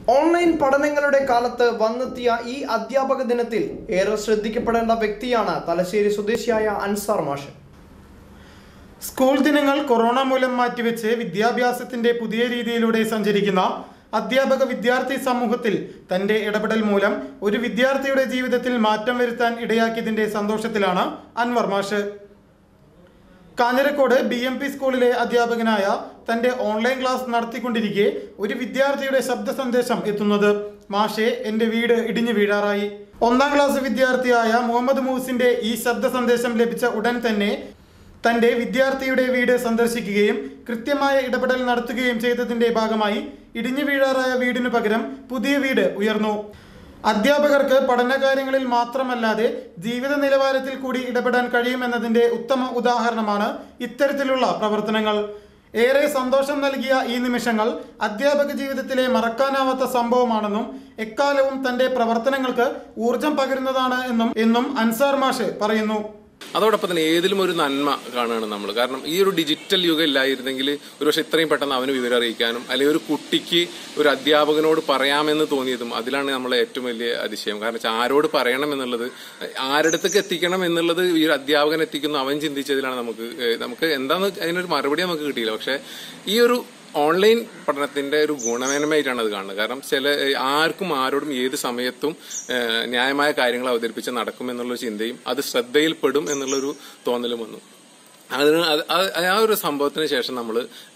Online പഠനങ്ങളുടെ കാലത്ത് വന്നെത്തിയ ഈ അധ്യാപക ദിനത്തിൽ ഏറെ ശ്രദ്ധിക്കപ്പെടേണ്ട വ്യക്തിയാണ് തലശ്ശേരി സ്വദേശിയായ അൻസാർ മാഷ് സ്കൂൾ ദിനങ്ങൾ കൊറോണ മൂലം മാറ്റിവെച്ച് വിദ്യാഭ്യാസത്തിന്റെ പുതിയ രീതിയിലൂടെ സഞ്ചരിക്കുന്ന അധ്യാപക വിദ്യാർത്ഥി സമൂഹത്തിൽ തന്റെ ഇടപെടൽ മൂലം ഒരു വിദ്യാർത്ഥിയുടെ ജീവിതത്തിൽ മാറ്റം വരുത്താൻ ഇടയാക്കിയതിന്റെ സന്തോഷത്തിലാണ് അൻവർ മാഷ് കാഞ്ഞിരക്കോട് ബി എം പി സ്കൂളിലെ അധ്യാപകനായ തന്റെ ഓൺലൈൻ ക്ലാസ് നടത്തിക്കൊണ്ടിരിക്കെ ഒരു വിദ്യാർത്ഥിയുടെ ശബ്ദ സന്ദേശം എത്തുന്നത് മാഷെ എന്റെ വീട് ഇടിഞ്ഞു വീഴാറായി ഒന്നാം ക്ലാസ് വിദ്യാർത്ഥിയായ മുഹമ്മദ് മൂസിന്റെ ഈ ശബ്ദ സന്ദേശം ലഭിച്ച ഉടൻ തന്നെ തന്റെ വിദ്യാർത്ഥിയുടെ വീട് സന്ദർശിക്കുകയും കൃത്യമായ ഇടപെടൽ നടത്തുകയും ചെയ്തതിന്റെ ഭാഗമായി ഇടിഞ്ഞു വീഴാറായ വീടിനു പകരം പുതിയ വീട് ഉയർന്നു അധ്യാപകർക്ക് പഠനകാര്യങ്ങളിൽ മാത്രമല്ലാതെ ജീവിത നിലവാരത്തിൽ കൂടി ഇടപെടാൻ കഴിയുമെന്നതിന്റെ ഉത്തമ ഉദാഹരണമാണ് ഇത്തരത്തിലുള്ള പ്രവർത്തനങ്ങൾ ഏറെ സന്തോഷം നൽകിയ ഈ നിമിഷങ്ങൾ അധ്യാപക ജീവിതത്തിലെ മറക്കാനാവാത്ത സംഭവമാണെന്നും എക്കാലവും തന്റെ പ്രവർത്തനങ്ങൾക്ക് ഊർജം പകരുന്നതാണ് എന്നും എന്നും അൻസാർ മാഷ് പറയുന്നു അതോടൊപ്പം തന്നെ ഏതിലും ഒരു നന്മ കാണുകയാണ് നമ്മൾ കാരണം ഈ ഒരു ഡിജിറ്റൽ യുഗം ഇല്ലായിരുന്നെങ്കിൽ ഒരുപക്ഷെ ഇത്രയും പെട്ടെന്ന് അവന് വിവരം അറിയിക്കാനും അല്ലെങ്കിൽ ഒരു കുട്ടിക്ക് ഒരു അധ്യാപകനോട് പറയാമെന്ന് തോന്നിയതും അതിലാണ് നമ്മളെ ഏറ്റവും വലിയ അതിശയം കാരണം വെച്ചാൽ ആരോട് പറയണം എന്നുള്ളത് ആരുടെടുത്തേക്ക് എത്തിക്കണം എന്നുള്ളത് ഈ ഒരു അധ്യാപകൻ എത്തിക്കുന്നു അവൻ ചിന്തിച്ചതിലാണ് നമുക്ക് ഏഹ്, നമുക്ക് എന്താന്ന് അതിനൊരു മറുപടി നമുക്ക് കിട്ടിയില്ല പക്ഷെ ഈ ഒരു ഓൺലൈൻ പഠനത്തിന്റെ ഒരു ഗുണമേന്മയായിട്ടാണ് അത് കാണുന്നത് കാരണം ചില ആർക്കും ആരോടും ഏത് സമയത്തും ഏഹ്, ന്യായമായ കാര്യങ്ങൾ അവതരിപ്പിച്ച് നടക്കും എന്നുള്ളൊരു ചിന്തയും അത് ശ്രദ്ധയിൽപ്പെടും എന്നുള്ളൊരു തോന്നലും വന്നു അതിന് അത് അത് ആ ഒരു സംഭവത്തിന് ശേഷം നമ്മൾ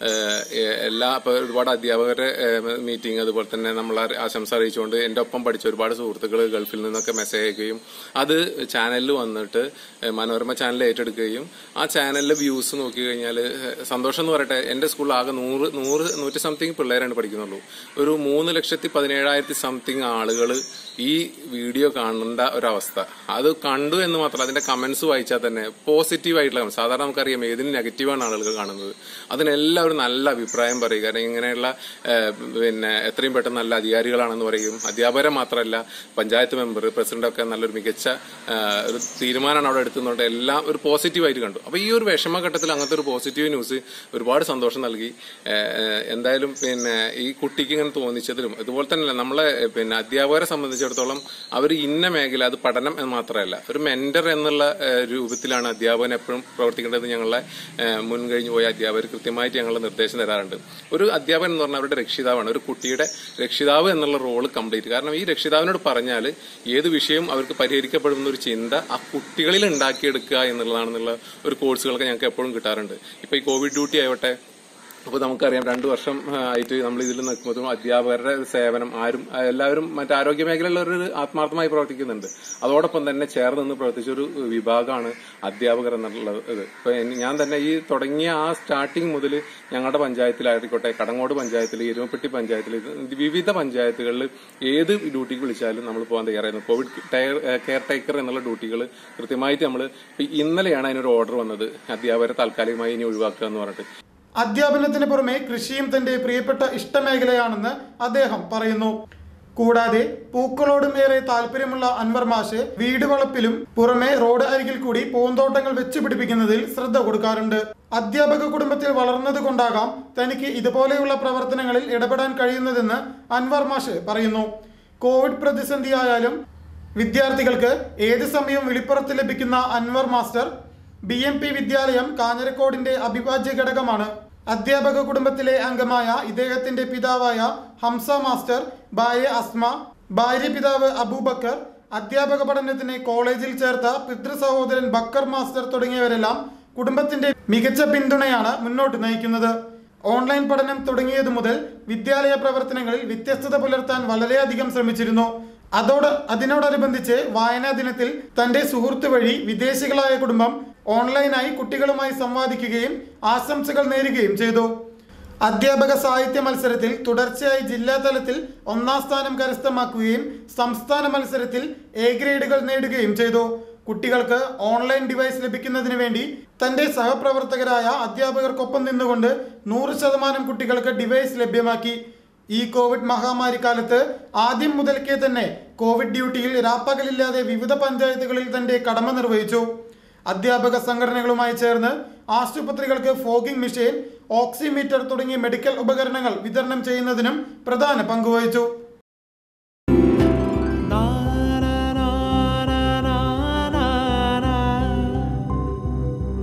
എല്ലാ ഇപ്പൊ ഒരുപാട് അധ്യാപകരുടെ മീറ്റിംഗ് അതുപോലെ തന്നെ നമ്മൾ ആശംസ അറിയിച്ചുകൊണ്ട് എൻ്റെ ഒപ്പം പഠിച്ച ഒരുപാട് സുഹൃത്തുക്കൾ ഗൾഫിൽ നിന്നൊക്കെ മെസ്സേജ് അയക്കുകയും അത് ചാനലിൽ വന്നിട്ട് ഏഹ്, മനോരമ ചാനൽ ഏറ്റെടുക്കുകയും ആ ചാനലിലെ വ്യൂസ് നോക്കി കഴിഞ്ഞാൽ സന്തോഷം എന്ന് പറയട്ടെ എൻ്റെ സ്കൂളിൽ ആകെ നൂറ് നൂറ് നൂറ്റി സംതിങ് പിള്ളേരാണ് പഠിക്കുന്നുള്ളൂ ഒരു മൂന്ന് ലക്ഷത്തി പതിനേഴായിരത്തി സംതിങ് ആളുകൾ ഈ വീഡിയോ കാണേണ്ട ഒരവസ്ഥ അത് കണ്ടു എന്ന് മാത്രമല്ല അതിന്റെ കമന്റ്സ് വായിച്ചാൽ തന്നെ പോസിറ്റീവ് ആയിട്ടുള്ള comments. സാധാരണ നമുക്കറിയാം ഏതിന് നെഗറ്റീവാണ് ആളുകൾ കാണുന്നത് അതിനെല്ലാവരും നല്ല അഭിപ്രായം പറയും കാരണം ഇങ്ങനെയുള്ള ഏഹ്, പിന്നെ എത്രയും പെട്ടെന്ന് നല്ല അധികാരികളാണെന്ന് പറയും അധ്യാപകരെ മാത്രമല്ല പഞ്ചായത്ത് മെമ്പർ പ്രസിഡന്റ് ഒക്കെ നല്ലൊരു മികച്ച ഏഹ്, ഒരു തീരുമാനമാണ് അവിടെ എടുത്തുകൊണ്ട് എല്ലാം ഒരു പോസിറ്റീവായിട്ട് കണ്ടു അപ്പൊ ഈ ഒരു വിഷമഘട്ടത്തിൽ അങ്ങനത്തെ ഒരു പോസിറ്റീവ് ന്യൂസ് ഒരുപാട് സന്തോഷം നൽകി ഏഹ്, എന്തായാലും പിന്നെ ഈ കുട്ടിക്ക് ഇങ്ങനെ തോന്നിച്ചതിലും ഇതുപോലെ തന്നെ നമ്മളെ ഏഹ്, പിന്നെ അധ്യാപകരെ സംബന്ധിച്ചിടത്തോളം അവർ ഇന്ന മേഖല അത് പഠനം എന്ന് മാത്രമല്ല ഒരു മെന്റർ എന്നുള്ള ഏഹ്, രൂപത്തിലാണ് അധ്യാപകൻ എപ്പോഴും പ്രവർത്തിക്കേണ്ടത് ഞങ്ങളെ ഏഹ്, മുൻകഴിഞ്ഞു പോയ അധ്യാപകർ കൃത്യമായിട്ട് ഞങ്ങളുടെ നിർദ്ദേശം തരാറുണ്ട് ഒരു അധ്യാപകൻ എന്ന് പറഞ്ഞാൽ അവരുടെ രക്ഷിതാവാണ് ഒരു കുട്ടിയുടെ രക്ഷിതാവ് എന്നുള്ള റോള് കംപ്ലീറ്റ് കാരണം ഈ രക്ഷിതാവിനോട് പറഞ്ഞാൽ ഏത് വിഷയവും അവർക്ക് പരിഹരിക്കപ്പെടുന്ന ഒരു ചിന്ത ആ കുട്ടികളിൽ ഉണ്ടാക്കിയെടുക്കുക എന്നുള്ളതാണെന്നുള്ള ഒരു കോഴ്സുകളൊക്കെ ഞങ്ങൾക്ക് എപ്പോഴും കിട്ടാറുണ്ട് ഇപ്പൊ ഈ കോവിഡ് ഡ്യൂട്ടി ആവട്ടെ അപ്പോൾ നമുക്കറിയാം രണ്ടു വർഷം ആ, ആയിട്ട് നമ്മൾ ഇതിൽ നിൽക്കുമ്പോഴും അധ്യാപകരുടെ സേവനം ആരും ആ, എല്ലാവരും മറ്റു ആരോഗ്യ മേഖലയിലുള്ളവർ ആത്മാർത്ഥമായി പ്രവർത്തിക്കുന്നുണ്ട് അതോടൊപ്പം തന്നെ ചേർന്ന് നിന്ന് പ്രവർത്തിച്ച ഒരു വിഭാഗമാണ് അധ്യാപകർ എന്നുള്ളത് ഇത് ഇപ്പൊ എനി- ഞാൻ തന്നെ ഈ തുടങ്ങിയ ആ സ്റ്റാർട്ടിങ് മുതൽ ഞങ്ങളുടെ പഞ്ചായത്തിലായിക്കോട്ടെ കടങ്ങോട് പഞ്ചായത്തിൽ എരുമപ്പെട്ടി പഞ്ചായത്തിൽ ഇത് വിവിധ പഞ്ചായത്തുകളിൽ ഏത് ഡ്യൂട്ടിക്ക് വിളിച്ചാലും നമ്മൾ പോകാൻ തയ്യാറായിരുന്നു കോവിഡ് ടയർ- കെയർ ടേക്കർ എന്നുള്ള ഡ്യൂട്ടികൾ കൃത്യമായിട്ട് നമ്മൾ ഇന്നലെയാണ് അതിനൊരു ഓർഡർ വന്നത് അധ്യാപകരെ താൽക്കാലികമായി ഇനി ഒഴിവാക്കുക എന്ന് പറഞ്ഞിട്ട് അധ്യാപനത്തിന് പുറമെ കൃഷിയും തന്റെ പ്രിയപ്പെട്ട ഇഷ്ടമേഖലയാണെന്ന് അദ്ദേഹം പറയുന്നു കൂടാതെ പൂക്കളോടും ഏറെ താല്പര്യമുള്ള അൻവർ മാഷ് വീട് വളപ്പിലും പുറമെ റോഡ് അരികിൽ കൂടി പൂന്തോട്ടങ്ങൾ വെച്ച് പിടിപ്പിക്കുന്നതിൽ ശ്രദ്ധ കൊടുക്കാറുണ്ട് അധ്യാപക കുടുംബത്തിൽ വളർന്നത് കൊണ്ടാകാം തനിക്ക് ഇതുപോലെയുള്ള പ്രവർത്തനങ്ങളിൽ ഇടപെടാൻ കഴിയുന്നതെന്ന് അൻവർ മാഷ് പറയുന്നു കോവിഡ് പ്രതിസന്ധിയായാലും വിദ്യാർത്ഥികൾക്ക് ഏത് സമയവും വിളിപ്പുറത്ത് ലഭിക്കുന്ന Anvar master B M P വിദ്യാലയം കാഞ്ഞിരക്കോടിന്റെ അവിഭാജ്യ ഘടകമാണ് അധ്യാപക കുടുംബത്തിലെ അംഗമായ ഇദ്ദേഹത്തിന്റെ പിതാവായ ഹംസ മാസ്റ്റർ ഭാര്യ അസ്മ ഭാര്യ പിതാവ് അബൂബക്കർ അധ്യാപക പഠനത്തിന് കോളേജിൽ ചേർത്ത പിതൃ സഹോദരൻ ബക്കർ മാസ്റ്റർ തുടങ്ങിയവരെല്ലാം കുടുംബത്തിന്റെ മികച്ച പിന്തുണയാണ് മുന്നോട്ട് നയിക്കുന്നത് ഓൺലൈൻ പഠനം തുടങ്ങിയതു മുതൽ വിദ്യാലയ പ്രവർത്തനങ്ങളിൽ വ്യത്യസ്തത പുലർത്താൻ വളരെയധികം ശ്രമിച്ചിരുന്നു അതോട് അതിനോടനുബന്ധിച്ച് വായനാ ദിനത്തിൽ തന്റെ സുഹൃത്ത് വഴി വിദേശികളായ കുടുംബം ഓൺലൈനായി കുട്ടികളുമായി സംവാദിക്കുകയും ആശംസകൾ നേരുകയും ചെയ്തു അധ്യാപക സാഹിത്യ മത്സരത്തിൽ തുടർച്ചയായി ജില്ലാ തലത്തിൽ ഒന്നാം സ്ഥാനം കരസ്ഥമാക്കുകയും സംസ്ഥാന മത്സരത്തിൽ എ ഗ്രേഡുകൾ നേടുകയും ചെയ്തു കുട്ടികൾക്ക് ഓൺലൈൻ ഡിവൈസ് ലഭിക്കുന്നതിന് വേണ്ടി തന്റെ സഹപ്രവർത്തകരായ അധ്യാപകർക്കൊപ്പം നിന്നുകൊണ്ട് നൂറ് ശതമാനം കുട്ടികൾക്ക് ഡിവൈസ് ലഭ്യമാക്കി ഈ കോവിഡ് മഹാമാരി കാലത്ത് ആദ്യം മുതൽക്കേ തന്നെ കോവിഡ് ഡ്യൂട്ടിയിൽ രാപ്പകലില്ലാതെ വിവിധ പഞ്ചായത്തുകളിൽ തന്റെ കടമ നിർവഹിച്ചു അധ്യാപക സംഘടനകളുമായി ചേർന്ന് ആശുപത്രികൾക്ക് ഫോഗിംഗ് മെഷീൻ ഓക്സിമീറ്റർ തുടങ്ങിയ മെഡിക്കൽ ഉപകരണങ്ങൾ വിതരണം ചെയ്യുന്നതിനും പ്രധാന പങ്കുവഹിച്ചു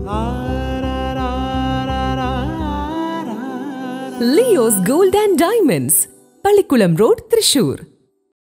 ലിയോസ് ഗോൾഡ് ആൻഡ് ഡയമണ്ട്സ് പള്ളിക്കുളം റോഡ് തൃശൂർ